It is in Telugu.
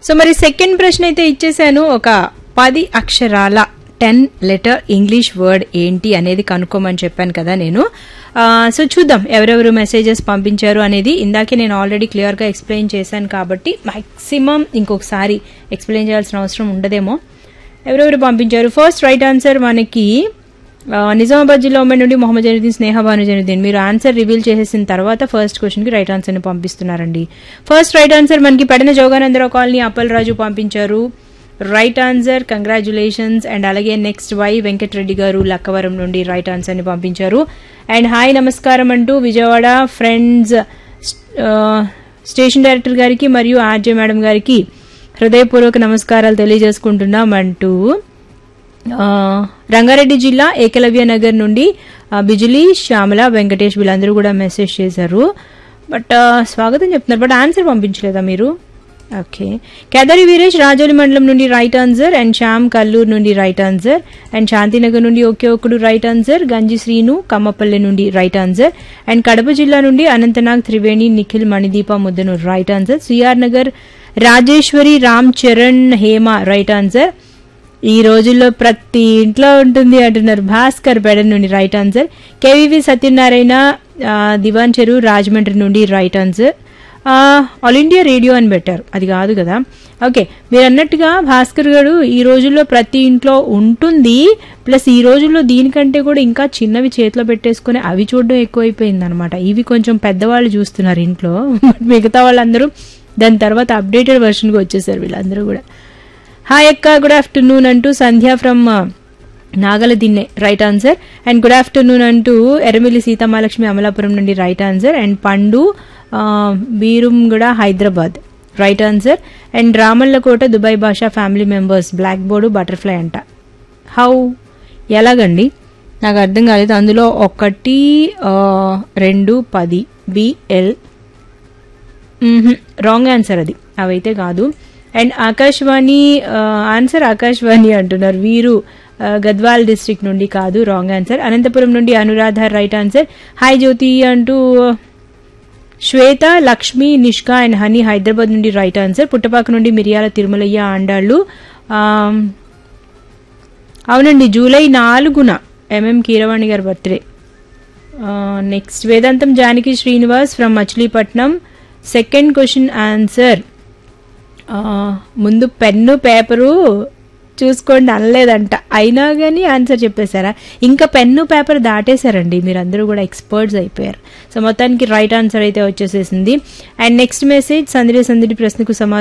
సో మరి సెకండ్ ప్రశ్న అయితే ఇచ్చేసాను ఒక పది అక్షరాల టెన్ లెటర్ ఇంగ్లీష్ వర్డ్ ఏంటి అనేది కనుక్కోమని చెప్పాను కదా నేను ఆ, సో చూద్దాం ఎవరెవరు మెసేజెస్ పంపించారు అనేది ఇందాకే నేను ఆల్రెడీ క్లియర్గా ఎక్స్ప్లెయిన్ చేశాను కాబట్టి మాక్సిమం ఇంకొకసారి ఎక్స్ప్లెయిన్ చేయాల్సిన అవసరం ఉండదేమో ఎవరెవరు పంపించారు ఫస్ట్ రైట్ ఆన్సర్ మనకి ఆ, నిజామాబాద్ జిల్లా ఉమ్మడి నుండి మొహమ్మద్ జనుద్దీన్ స్నేహ భాను జనుద్దీన్ మీరు ఆన్సర్ రివీల్ చేసేసిన తర్వాత ఫస్ట్ క్వశ్చన్ కి రైట్ ఆన్సర్ ని పంపిస్తున్నారండి ఫస్ట్ రైట్ ఆన్సర్ మనకి పెడన జోగానందరావు కాలనీ అప్పల్ రాజు పంపించారు రైట్ ఆన్సర్ కంగ్రాచులేషన్స్ అండ్ అలాగే నెక్స్ట్ వై వెంకటరెడ్డి గారు లక్కవరం నుండి రైట్ ఆన్సర్ ని పంపించారు అండ్ హాయ్ నమస్కారం అంటూ విజయవాడ ఫ్రెండ్స్ స్టేషన్ డైరెక్టర్ గారికి మరియు ఆర్జే మేడం గారికి హృదయపూర్వక నమస్కారాలు తెలియజేసుకుంటున్నాం అంటూ ఆ, రంగారెడ్డి జిల్లా ఏకలవ్య నగర్ నుండి ఆ, బిజులి శ్యామల వెంకటేష్ వీళ్ళందరూ కూడా మెసేజ్ చేశారు బట్ ఆ, స్వాగతం చెప్తున్నారు బట్ ఆన్సర్ పంపించలేదా మీరు ఓకే కేదారి వీరేష్ రాజోలి మండలం నుండి right answer and Shyam Kalluru నుండి రైట్ ఆన్సర్ అండ్ శాంతినగర్ నుండి ఒకే ఒకడు రైట్ ఆన్సర్ గంజి శ్రీను కమ్మపల్లి నుండి రైట్ ఆన్సర్ అండ్ కడప జిల్లా నుండి అనంతనాగ్ త్రివేణి నిఖిల్ మణిదీప ముద్దను right answer C R Nagar Rajeswari Ram Charan Hema right answer ఈ రోజుల్లో ప్రతి ఇంట్లో ఉంటుంది అంటున్నారు భాస్కర్ పెడ నుండి రైట్ ఆన్సర్ కేవీవి సత్యనారాయణ ఆ, దివాన్ చెరు రాజమండ్రి నుండి రైట్ ఆన్సర్ ఆ, ఆల్ ఇండియా రేడియో అని పెట్టారు అది కాదు కదా ఓకే మీరు అన్నట్టుగా భాస్కర్ గారు ఈ రోజుల్లో ప్రతి ఇంట్లో ఉంటుంది ప్లస్ ఈ రోజుల్లో దీనికంటే కూడా ఇంకా చిన్నవి చేతిలో పెట్టేసుకుని అవి చూడడం ఎక్కువైపోయింది అనమాట ఇవి కొంచెం పెద్దవాళ్ళు చూస్తున్నారు ఇంట్లో బట్ మిగతా వాళ్ళందరూ దాని తర్వాత అప్డేటెడ్ వర్షన్కి వచ్చేసారు వీళ్ళందరూ కూడా హాయ్ అక్క గుడ్ ఆఫ్టర్నూన్ అంటూ Sandhya from Nagala Dinne right answer and good afternoon అంటూ ఎర్రమిల్లి సీతమాలక్ష్మి అమలాపురం నుండి రైట్ ఆన్సర్ అండ్ పండు ఆ, Beerumguda Hyderabad right answer and Ramallakota Dubai Bhasha family members black board butterfly అంట హౌ ఎలాగండి నాకు అర్థం కాలేదు అందులో ఒకటి ఆ, రెండు పది బిఎల్ రాంగ్ ఆన్సర్ అది అవైతే కాదు అండ్ ఆకాశవాణి ఆ, ఆన్సర్ ఆకాశవాణి అంటున్నారు వీరు ఆ, గద్వాల్ డిస్ట్రిక్ట్ నుండి కాదు రాంగ్ ఆన్సర్ అనంతపురం నుండి Anuradha right answer hi Jyothi అంటూ శ్వేత లక్ష్మి నిష్కా అండ్ హనీ హైదరాబాద్ నుండి రైట్ ఆన్సర్ పుట్టపాక నుండి మిరియాల తిరుమలయ్య ఆండాళ్ళు ఆ, అవునండి జూలై నాలుగున ఎంఎం కీరవాణి గారి birthday next Vedantham Janaki Srinivas from Machilipatnam second question answer ముందు పెన్ను పేపరు చూసుకోండి అనలేదంట అయినా కానీ ఆన్సర్ చెప్పేశారా ఇంకా పెన్ను పేపర్ దాటేశారండి మీరందరూ కూడా ఎక్స్పర్ట్స్ అయిపోయారు సో మొత్తానికి రైట్ ఆన్సర్ అయితే వచ్చేసేసింది అండ్ నెక్స్ట్ మెసేజ్ సందడి సందడి ప్రశ్నకు సమాధానం